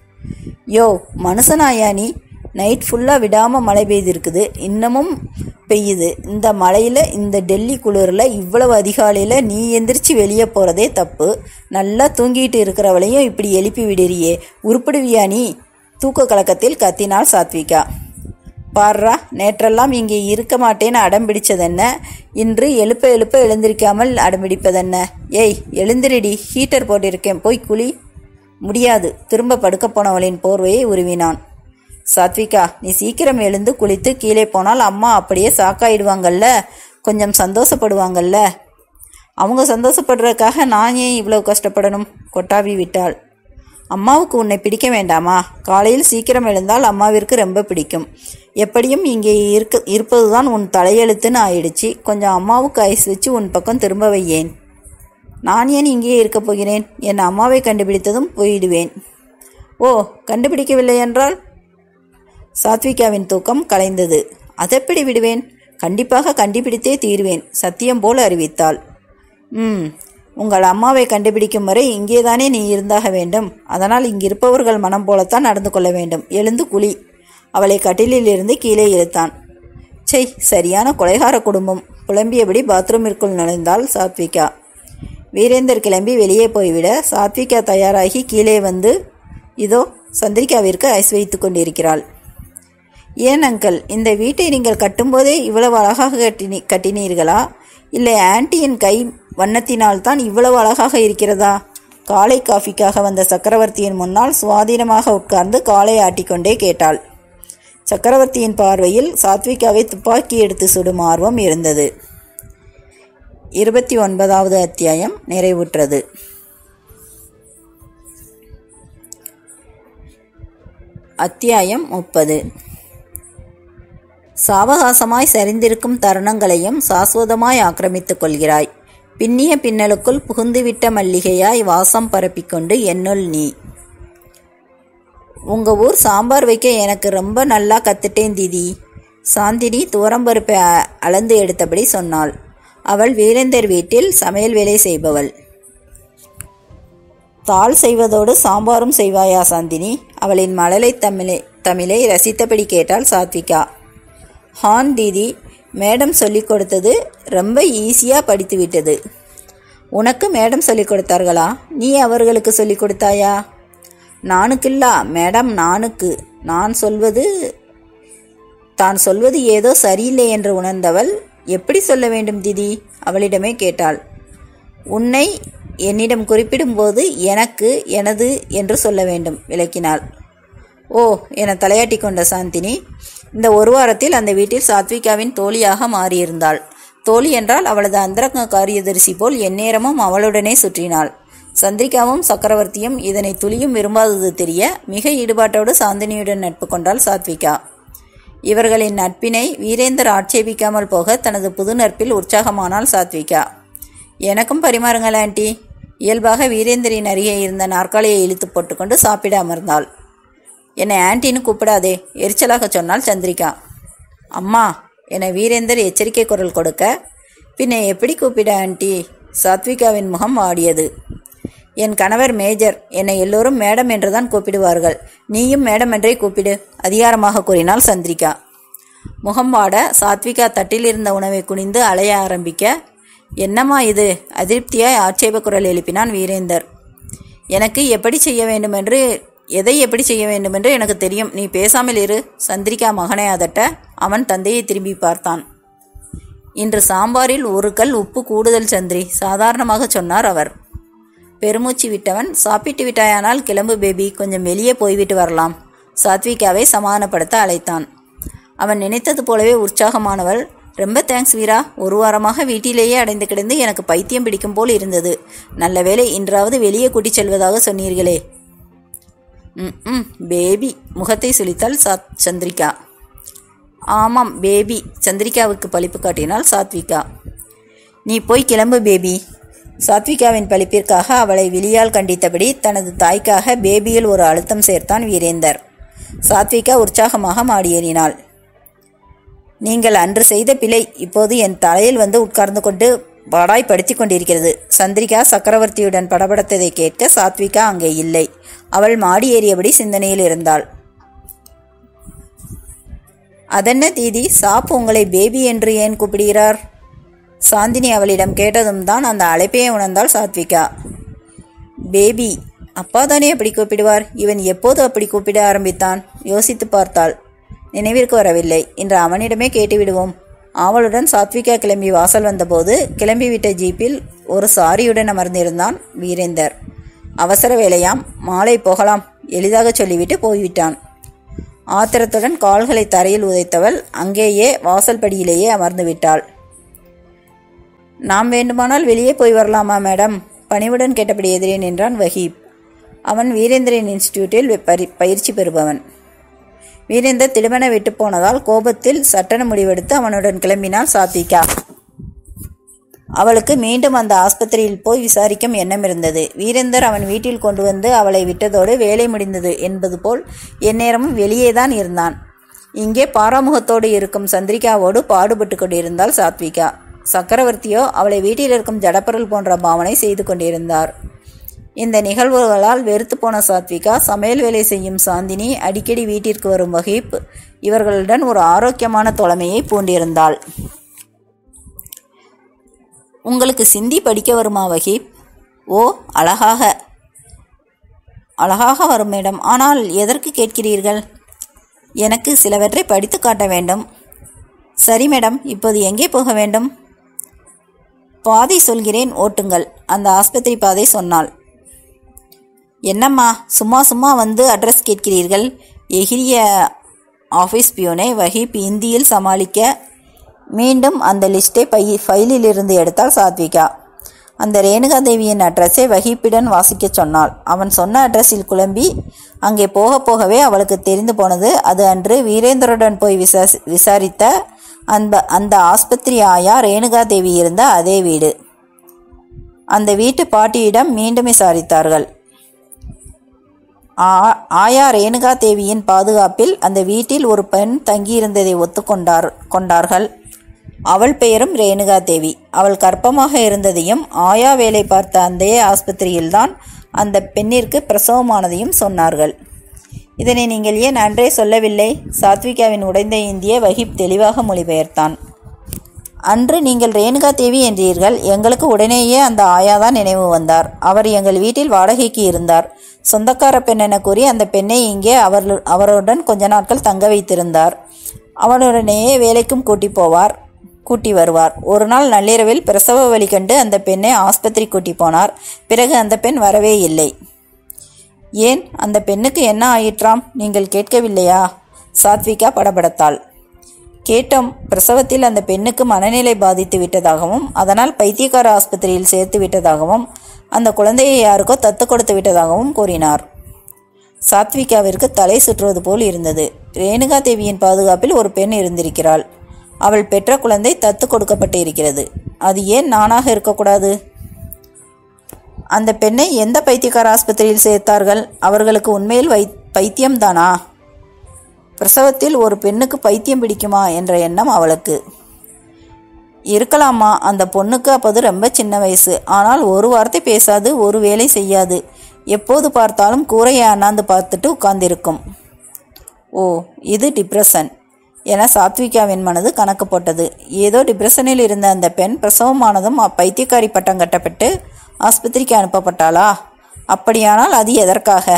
யோ மனுஷனாயா நீ நைட் ஃபுல்லாக விடாமல் மழை பெய்திருக்குது இன்னமும் பெய்யுது இந்த மழையில் இந்த டெல்லி குளிரில் இவ்வளவு அதிகாலையில் நீ எந்திரிச்சு வெளியே போகிறதே தப்பு நல்லா தூங்கிட்டு இருக்கிறவளையும் இப்படி எழுப்பி விடுறியே உருப்படுவியா நீ தூக்க கலக்கத்தில் கத்தினாள் சாத்விகா பார்ரா நேற்றெல்லாம் இங்கே இருக்க மாட்டேன்னு அடம் பிடிச்சதென்ன இன்று எழுப்ப எழுப்ப எழுந்திருக்காமல் அடம் பிடிப்பதென்ன ஏய் எழுந்திரிடி ஹீட்டர் போட்டிருக்கேன் போய் குளி முடியாது திரும்ப படுக்கப் போனவளின் போர்வையை உருவினான் சாத்விகா நீ சீக்கிரம் எழுந்து குளித்து கீழே போனால் அம்மா அப்படியே சாக்காயிடுவாங்கல்ல கொஞ்சம் சந்தோஷப்படுவாங்கல்ல அவங்க சந்தோஷப்படுறதுக்காக நான் ஏன் இவ்வளவு கஷ்டப்படணும் கொட்டாவி விட்டாள் அம்மாவுக்கு உன்னை பிடிக்க வேண்டாமா காலையில் சீக்கிரம் எழுந்தால் அம்மாவிற்கு ரொம்ப பிடிக்கும் எப்படியும் இங்கே இருக்க இருப்பதுதான் உன் தலையெழுத்துன்னு ஆயிடுச்சு கொஞ்சம் அம்மாவுக்கு ஐஸ் வச்சு உன் பக்கம் திரும்ப வையேன் நான் ஏன் இங்கேயே இருக்கப் போகிறேன் என் அம்மாவை கண்டுபிடித்ததும் போயிடுவேன் ஓ கண்டுபிடிக்கவில்லை என்றால் சாத்விகாவின் தூக்கம் கலைந்தது அதெப்படி விடுவேன் கண்டிப்பாக கண்டுபிடித்தே தீர்வேன் சத்தியம் போல் அறிவித்தாள் ம் உங்கள் அம்மாவை கண்டுபிடிக்கும் வரை இங்கேதானே நீ இருந்தாக வேண்டும் அதனால் இங்கிருப்பவர்கள் மனம் போலத்தான் நடந்து கொள்ள வேண்டும் எழுந்து குழி அவளை கட்டிலிலிருந்து கீழே இழுத்தான் செய் சரியான கொலைகார குடும்பம் புலம்பியபடி பாத்ரூமிற்குள் நுழைந்தாள் சாத்விகா வீரேந்தர் கிளம்பி வெளியே போய்விட சாத்விகா தயாராகி கீழே வந்து இதோ சந்திரிகாவிற்கு ஐஸ் வைத்து கொண்டிருக்கிறாள் ஏன் அங்கிள் இந்த வீட்டை நீங்கள் கட்டும்போதே இவ்வளவு அழகாக கட்டினி கட்டினீர்களா இல்லை ஆன்ட்டியின் கை வண்ணத்தினால் தான் இவ்வளவு அழகாக இருக்கிறதா காலை காஃபிக்காக வந்த சக்கரவர்த்தியின் முன்னால் சுவாதீனமாக உட்கார்ந்து காலை ஆட்டிக்கொண்டே கேட்டாள் சக்கரவர்த்தியின் பார்வையில் சாத்விகாவை துப்பாக்கி எடுத்து சுடும் ஆர்வம் இருந்தது இருபத்தி ஒன்பதாவது அத்தியாயம் நிறைவுற்றது அத்தியாயம் முப்பது சாவகாசமாய் சரிந்திருக்கும் தருணங்களையும் சாஸ்வதமாய் ஆக்கிரமித்துக் கொள்கிறாய் பின்னிய பின்னலுக்குள் புகுந்துவிட்ட மல்லிகையாய் வாசம் பரப்பிக்கொண்டு என்னுள் நீ உங்க ஊர் சாம்பார் வைக்க எனக்கு ரொம்ப நல்லா கத்துட்டேன் தீதி சாந்தினி துவரம்பருப்பை அ- அளந்து எடுத்தபடி சொன்னாள் அவள் வீரேந்தர் வீட்டில் சமையல் வேலை செய்பவள் தாள் செய்வதோடு சாம்பாரும் செய்வாயா சாந்தினி அவளின் மழலை தமிழை தமிழை ரசித்தபடி கேட்டாள் சாத்விகா ஹான் தீதி மேடம் சொல்லிக் கொடுத்தது ரொம்ப ஈஸியாக படித்து விட்டது உனக்கு மேடம் சொல்லிக் கொடுத்தார்களா நீ அவர்களுக்கு சொல்லிக் கொடுத்தாயா நானுக்கில்லா மேடம் நானுக்கு நான் சொல்வது தான் சொல்வது ஏதோ சரியில்லை என்று உணர்ந்தவள் எப்படி சொல்ல வேண்டும் தீதி அவளிடமே கேட்டாள் உன்னை என்னிடம் குறிப்பிடும்போது எனக்கு எனது என்று சொல்ல வேண்டும் விளக்கினாள் ஓ என தலையாட்டி கொண்ட சாந்தினி இந்த ஒரு வாரத்தில் அந்த வீட்டில் சாத்விகாவின் தோழியாக மாறியிருந்தாள் தோழி என்றால் அவளது அந்தரங்க காரியதரிசி போல் எந்நேரமும் அவளுடனே சுற்றினாள் சந்திரிகாவும் சக்கரவர்த்தியும் இதனை துளியும் விரும்பாதது தெரிய மிக ஈடுபாட்டோடு சாந்தினியுடன் நட்பு கொண்டாள் சாத்விகா இவர்களின் நட்பினை வீரேந்தர் ஆட்சேபிக்காமல் போக தனது புது நட்பில் உற்சாகமானாள் சாத்விகா எனக்கும் பரிமாறுங்கள் ஆண்டி இயல்பாக வீரேந்தரின் அருகே இருந்த நாற்காலியை இழுத்து போட்டுக்கொண்டு சாப்பிட அமர்ந்தாள் என்னை ஆன்ட்டின்னு கூப்பிடாதே எரிச்சலாக சொன்னாள் சந்திரிகா அம்மா என வீரேந்தர் எச்சரிக்கை குரல் கொடுக்க பின்ன எப்படி கூப்பிட ஆண்டி சாத்விகாவின் முகம் ஆடியது என் கணவர் மேஜர் என்னை எல்லோரும் மேடம் என்றுதான் கூப்பிடுவார்கள் நீயும் மேடம் என்றே கூப்பிடு அதிகாரமாக கூறினாள் சந்திரிகா முகம் வாட சாத்விகா தட்டில் இருந்த உணவை குனிந்து அலைய ஆரம்பிக்க என்னம்மா இது அதிருப்தியாய் ஆட்சேப குரல் எழுப்பினான் வீரேந்தர் எனக்கு எப்படி செய்ய வேண்டுமென்று எதை எப்படி செய்ய வேண்டுமென்று எனக்கு தெரியும் நீ பேசாமல் இரு சந்திரிகா மகனை அதட்ட அவன் தந்தையை திரும்பி பார்த்தான் இன்று சாம்பாரில் ஒரு கல் உப்பு கூடுதல் சந்திரி சாதாரணமாக சொன்னார் அவர் பெருமூச்சு விட்டவன் சாப்பிட்டு விட்டாயானால் கிளம்பு பேபி கொஞ்சம் வெளியே போய்விட்டு வரலாம் சாத்விகாவை சமாதானப்படுத்த அழைத்தான் அவன் நினைத்தது போலவே உற்சாகமானவள் ரொம்ப தேங்க்ஸ் வீரா ஒரு வாரமாக வீட்டிலேயே அடைந்து கிடந்து எனக்கு பைத்தியம் பிடிக்கும் போல் இருந்தது நல்ல வேளை இன்றாவது வெளியே கூட்டிச் செல்வதாக சொன்னீர்களே ம் ம் பேபி முகத்தை சுளித்தாள் சாத் சந்திரிகா ஆமாம் பேபி சந்திரிகாவுக்கு பழிப்பு காட்டினாள் சாத்விகா நீ போய் கிளம்பு பேபி சாத்விகாவின் பழிப்பிற்காக அவளை விழியால் கண்டித்தபடி தனது தாய்க்காக பேபியில் ஒரு அழுத்தம் சேர்த்தான் வீரேந்தர் சாத்விகா உற்சாகமாக மாடியேறினாள் நீங்கள் அன்று செய்த பிழை இப்போது என் தலையில் வந்து உட்கார்ந்து கொண்டு பாடாய்படுத்தி கொண்டிருக்கிறது சந்திரிகா சக்கரவர்த்தியுடன் படபடத்ததை கேட்க சாத்விகா அங்கே இல்லை அவள் மாடி ஏறியபடி சிந்தனையில் இருந்தாள் அதென்ன தீதி சாப்பு உங்களை பேபி என்று ஏன் கூப்பிடுகிறார் சாந்தினி அவளிடம் கேட்டதும் தான் அந்த அழைப்பையே உணர்ந்தாள் சாத்விகா பேபி அப்பா தானே அப்படி கூப்பிடுவார் இவன் எப்போது அப்படி கூப்பிட ஆரம்பித்தான் யோசித்து பார்த்தாள் நினைவிற்கு வரவில்லை இன்று அவனிடமே கேட்டுவிடுவோம் ஆவலுடன் சாத்விகா கிளம்பி வாசல் வந்தபோது கிளம்பிவிட்ட ஜீப்பில் ஒரு சாரியுடன் அமர்ந்திருந்தான் வீரேந்தர் அவசர வேலையாம் மாலை போகலாம் எளிதாக சொல்லிவிட்டு போய்விட்டான் ஆத்திரத்துடன் கால்களை தரையில் உதைத்தவள் அங்கேயே வாசல் படியிலேயே அமர்ந்து விட்டாள் நாம் வேண்டுமானால் வெளியே போய் வரலாமா மேடம் பணிவுடன் கேட்டபடி எதிரே நின்றான் வஹீப் அவன் வீரேந்திரன் இன்ஸ்டிடியூட்டில் பரி பயிற்சி பெறுபவன் வீரேந்தர் திடுமென விட்டு போனதால் கோபத்தில் சட்டன முடிவெடுத்து அவனுடன் கிளம்பினாள் சாத்விகா அவளுக்கு மீண்டும் அந்த ஆஸ்பத்திரியில் போய் விசாரிக்கும் எண்ணம் இருந்தது வீரேந்தர் அவன் வீட்டில் கொண்டு வந்து அவளை விட்டதோடு வேலை முடிந்தது என்பது போல் எந்நேரமும் வெளியேதான் இருந்தான் இங்கே பாராமுகத்தோடு இருக்கும் சந்திரிகாவோடு பாடுபட்டு கொண்டிருந்தாள் சாத்விகா சக்கரவர்த்தியோ அவளை வீட்டில் இருக்கும் ஜடப்பொருள் போன்ற பாவனை செய்து கொண்டிருந்தார் இந்த நிகழ்வுகளால் வெறுத்து போன சாத்விகா சமையல் வேலை செய்யும் சாந்தினி அடிக்கடி வீட்டிற்கு வரும் வகீப் இவர்களுடன் ஒரு ஆரோக்கியமான தொலைமையை பூண்டிருந்தாள் உங்களுக்கு சிந்தி படிக்க வருமா வகீப் ஓ அழகாக அழகாக வரும் மேடம் ஆனால் எதற்கு கேட்கிறீர்கள் எனக்கு சிலவற்றை படித்து காட்ட வேண்டும் சரி மேடம் இப்போது எங்கே போக வேண்டும் பாதை சொல்கிறேன் ஓட்டுங்கள் அந்த ஆஸ்பத்திரி பாதை சொன்னாள் என்னம்மா சும்மா சும்மா வந்து அட்ரஸ் கேட்கிறீர்கள் எகிரிய ஆஃபீஸ் பியூனை வஹீப் இந்தியில் சமாளிக்க மீண்டும் அந்த லிஸ்ட்டை பை ஃபைலில் இருந்து எடுத்தாள் சாத்விகா அந்த ரேணுகா தேவியின் அட்ரஸை வஹீப்பிடன் வாசிக்கச் சொன்னாள் அவன் சொன்ன அட்ரஸில் குழம்பி அங்கே போக போகவே அவளுக்கு தெரிந்து போனது அது அன்று வீரேந்தருடன் போய் விசாசி விசாரித்த அந்த அந்த ஆஸ்பத்திரி ஆயா ரேணுகா தேவி இருந்த அதே வீடு அந்த வீட்டு பாட்டியிடம் மீண்டும் விசாரித்தார்கள் ஆ- ஆயா ரேணுகா தேவியின் பாதுகாப்பில் அந்த வீட்டில் ஒரு பெண் தங்கியிருந்ததை ஒத்துக்கொண்டார் கொண்டார்கள் அவள் பெயரும் ரேணுகா தேவி அவள் கர்ப்பமாக இருந்ததையும் ஆயா வேலை பார்த்த அந்த ஆஸ்பத்திரியில்தான் அந்த பெண்ணிற்கு பிரசவமானதையும் சொன்னார்கள் இதனை நீங்கள் ஏன் அன்றே சொல்லவில்லை சாத்விகாவின் உடைந்த இந்திய வஹீப் தெளிவாக மொழிபெயர்த்தான் அன்று நீங்கள் ரேணுகா தேவி என்றீர்கள் எங்களுக்கு உடனேயே அந்த ஆயாதான் நினைவு வந்தார் அவர் எங்கள் வீட்டில் வாடகைக்கு இருந்தார் சொந்தக்கார பெண் என கூறி அந்த பெண்ணை இங்கே அவர் அவருடன் கொஞ்ச நாட்கள் தங்க வைத்திருந்தார் அவனுடனேயே வேலைக்கும் கூட்டி போவார் கூட்டி வருவார் ஒரு நாள் நள்ளிரவில் பிரசவ வலி கண்டு அந்த பெண்ணை ஆஸ்பத்திரி கூட்டி போனார் பிறகு அந்த பெண் வரவே இல்லை ஏன் அந்த பெண்ணுக்கு என்ன ஆயிற்றாம் நீங்கள் கேட்கவில்லையா சாத்விகா படபடத்தாள் கேட்டோம் பிரசவத்தில் அந்த பெண்ணுக்கு மனநிலை பாதித்து விட்டதாகவும் அதனால் பைத்தியக்கார ஆஸ்பத்திரியில் சேர்த்து விட்டதாகவும் அந்த குழந்தையை யாருக்கோ தத்து கொடுத்து விட்டதாகவும் கூறினார் சாத்விகாவிற்கு தலை சுற்றுவது போல் இருந்தது ரேணுகா தேவியின் பாதுகாப்பில் ஒரு பெண் இருந்திருக்கிறாள் அவள் பெற்ற குழந்தை தத்து கொடுக்கப்பட்டு இருக்கிறது அது ஏன் நானாக இருக்கக்கூடாது அந்த பெண்ணை எந்த பைத்தியக்கார ஆஸ்பத்திரியில் சேர்த்தார்கள் அவர்களுக்கு உண்மையில் வை பைத்தியம்தானா பிரசவத்தில் ஒரு பெண்ணுக்கு பைத்தியம் பிடிக்குமா என்ற எண்ணம் அவளுக்கு இருக்கலாமா அந்த பொண்ணுக்கு அப்போது ரொம்ப சின்ன வயசு ஆனால் ஒரு வார்த்தை பேசாது ஒரு வேலை செய்யாது எப்போது பார்த்தாலும் கூரையை அண்ணாந்து பார்த்துட்டு உட்கார்ந்திருக்கும் ஓ இது டிப்ரெஷன் என சாத்விகாவின் மனது கணக்கு போட்டது ஏதோ டிப்ரெஷனில் இருந்த அந்த பெண் பிரசவமானதும் அப்பைத்தியக்காரி பட்டம் கட்டப்பட்டு ஆஸ்பத்திரிக்கு அனுப்பப்பட்டாளா அப்படியானால் அது எதற்காக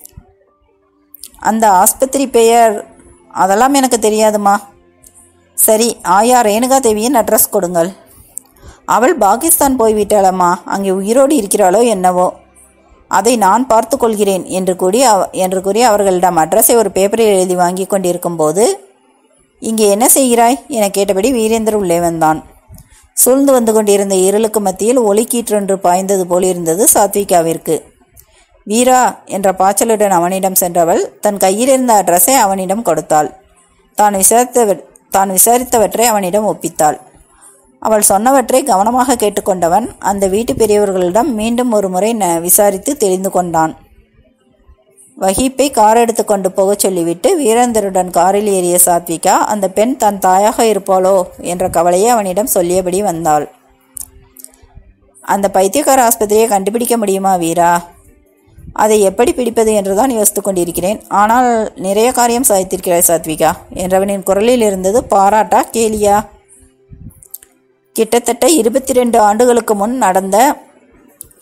அந்த ஆஸ்பத்திரி பெயர் அதெல்லாம் எனக்கு தெரியாதுமா சரி ஆயா ரேணுகா தேவியின் அட்ரஸ் கொடுங்கள் அவள் பாகிஸ்தான் போய்விட்டாளம்மா அங்கே உயிரோடு இருக்கிறாளோ என்னவோ அதை நான் பார்த்து கொள்கிறேன் என்று கூறி அவ என்று கூறி அவர்களிடம் அட்ரஸை ஒரு பேப்பரில் எழுதி வாங்கி கொண்டிருக்கும் போது இங்கே என்ன செய்கிறாய் என கேட்டபடி வீரேந்தர் உள்ளே வந்தான் சூழ்ந்து வந்து கொண்டிருந்த இருளுக்கு மத்தியில் ஒளிக்கீற்றொன்று பாய்ந்தது போலிருந்தது சாத்விகாவிற்கு வீரா என்ற பாய்ச்சலுடன் அவனிடம் சென்றவள் தன் கையில் இருந்த அட்ரஸை அவனிடம் கொடுத்தாள் தான் விசாரித்த தான் விசாரித்தவற்றை அவனிடம் ஒப்பித்தாள் அவள் சொன்னவற்றை கவனமாக கேட்டுக்கொண்டவன் அந்த வீட்டு பெரியவர்களிடம் மீண்டும் ஒரு முறை ந விசாரித்து தெரிந்து கொண்டான் வஹீப்பை கார் எடுத்து கொண்டு போகச் சொல்லிவிட்டு வீரேந்தருடன் காரில் ஏறிய சாத்விகா அந்த பெண் தன் தாயாக இருப்பாளோ என்ற கவலையை அவனிடம் சொல்லியபடி வந்தாள் அந்த பைத்தியக்கார ஆஸ்பத்திரியை கண்டுபிடிக்க முடியுமா வீரா அதை எப்படி பிடிப்பது என்றுதான் யோசித்துக் கொண்டிருக்கிறேன் ஆனால் நிறைய காரியம் சாதித்திருக்கிறாய் சாத்விகா என்றவனின் குரலில் இருந்தது பாராட்டா கேலியா கிட்டத்தட்ட இருபத்தி ரெண்டு ஆண்டுகளுக்கு முன் நடந்த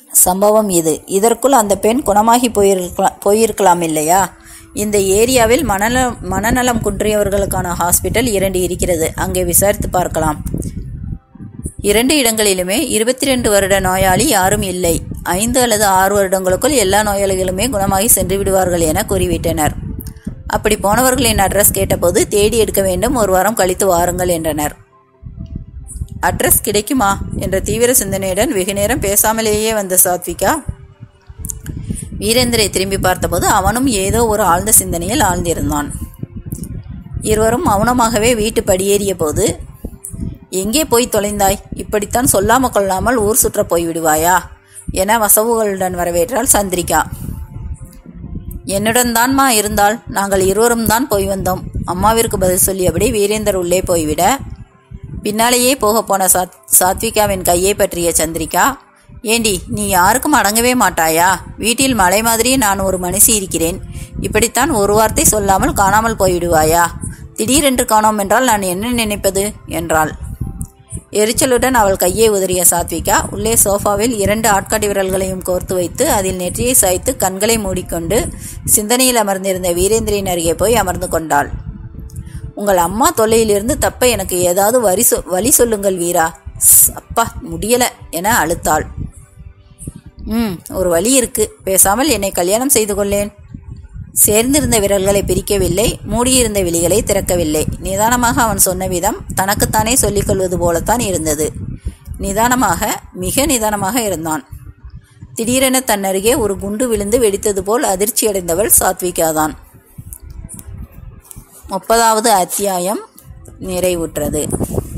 சம்பவம் இது இதற்குள் அந்த பெண் குணமாகி போயிருக்கலாம் போயிருக்கலாம் இல்லையா இந்த ஏரியாவில் மனநல மனநலம் குன்றியவர்களுக்கான ஹாஸ்பிட்டல் இரண்டு இருக்கிறது அங்கே விசாரித்து பார்க்கலாம் இரண்டு இடங்களிலுமே இருபத்தி ரெண்டு வருட நோயாளி யாரும் இல்லை ஐந்து அல்லது ஆறு வருடங்களுக்குள் எல்லா நோயாளிகளுமே குணமாகி சென்று விடுவார்கள் என கூறிவிட்டனர் அப்படி போனவர்களின் அட்ரஸ் கேட்டபோது தேடி எடுக்க வேண்டும் ஒரு வாரம் கழித்து வாருங்கள் என்றனர் அட்ரஸ் கிடைக்குமா என்ற தீவிர சிந்தனையுடன் வெகு நேரம் பேசாமலேயே வந்த சாத்விகா வீரேந்திரை திரும்பி பார்த்தபோது அவனும் ஏதோ ஒரு ஆழ்ந்த சிந்தனையில் ஆழ்ந்திருந்தான் இருவரும் மௌனமாகவே வீட்டு படியேறிய போது எங்கே போய் தொலைந்தாய் இப்படித்தான் சொல்லாம கொள்ளாமல் ஊர் சுற்ற போய்விடுவாயா என வசவுகளுடன் வரவேற்றாள் சந்திரிகா என்னுடன் தான்மா இருந்தால் நாங்கள் இருவரும் தான் போய் வந்தோம் அம்மாவிற்கு பதில் சொல்லியபடி வீரேந்தர் உள்ளே போய்விட பின்னாலேயே போகப் போன சாத் சாத்விகாவின் கையை பற்றிய சந்திரிகா ஏண்டி நீ யாருக்கும் அடங்கவே மாட்டாயா வீட்டில் மலை மாதிரி நான் ஒரு மனுஷி இருக்கிறேன் இப்படித்தான் ஒரு வார்த்தை சொல்லாமல் காணாமல் போய்விடுவாயா திடீரென்று காணோம் என்றால் நான் என்ன நினைப்பது என்றாள் எரிச்சலுடன் அவள் கையை உதறிய சாத்விகா உள்ளே சோஃபாவில் இரண்டு ஆட்காட்டி விரல்களையும் கோர்த்து வைத்து அதில் நெற்றியை சாய்த்து கண்களை மூடிக்கொண்டு சிந்தனையில் அமர்ந்திருந்த வீரேந்திரின் அருகே போய் அமர்ந்து கொண்டாள் உங்கள் அம்மா தொல்லையிலிருந்து தப்ப எனக்கு ஏதாவது வரி சொ வழி சொல்லுங்கள் வீரா ஸ், அப்பா முடியல என அழுத்தாள் ம் ஒரு வழி இருக்கு பேசாமல் என்னை கல்யாணம் செய்து கொள்ளேன் சேர்ந்திருந்த விரல்களை பிரிக்கவில்லை மூடியிருந்த விழிகளை திறக்கவில்லை நிதானமாக அவன் சொன்ன விதம் தனக்குத்தானே சொல்லிக் கொள்வது போலத்தான் இருந்தது நிதானமாக மிக நிதானமாக இருந்தான் திடீரென தன்னருகே ஒரு குண்டு விழுந்து வெடித்தது போல் அதிர்ச்சியடைந்தவள் சாத்விகாதான் முப்பதாவது அத்தியாயம் நிறைவுற்றது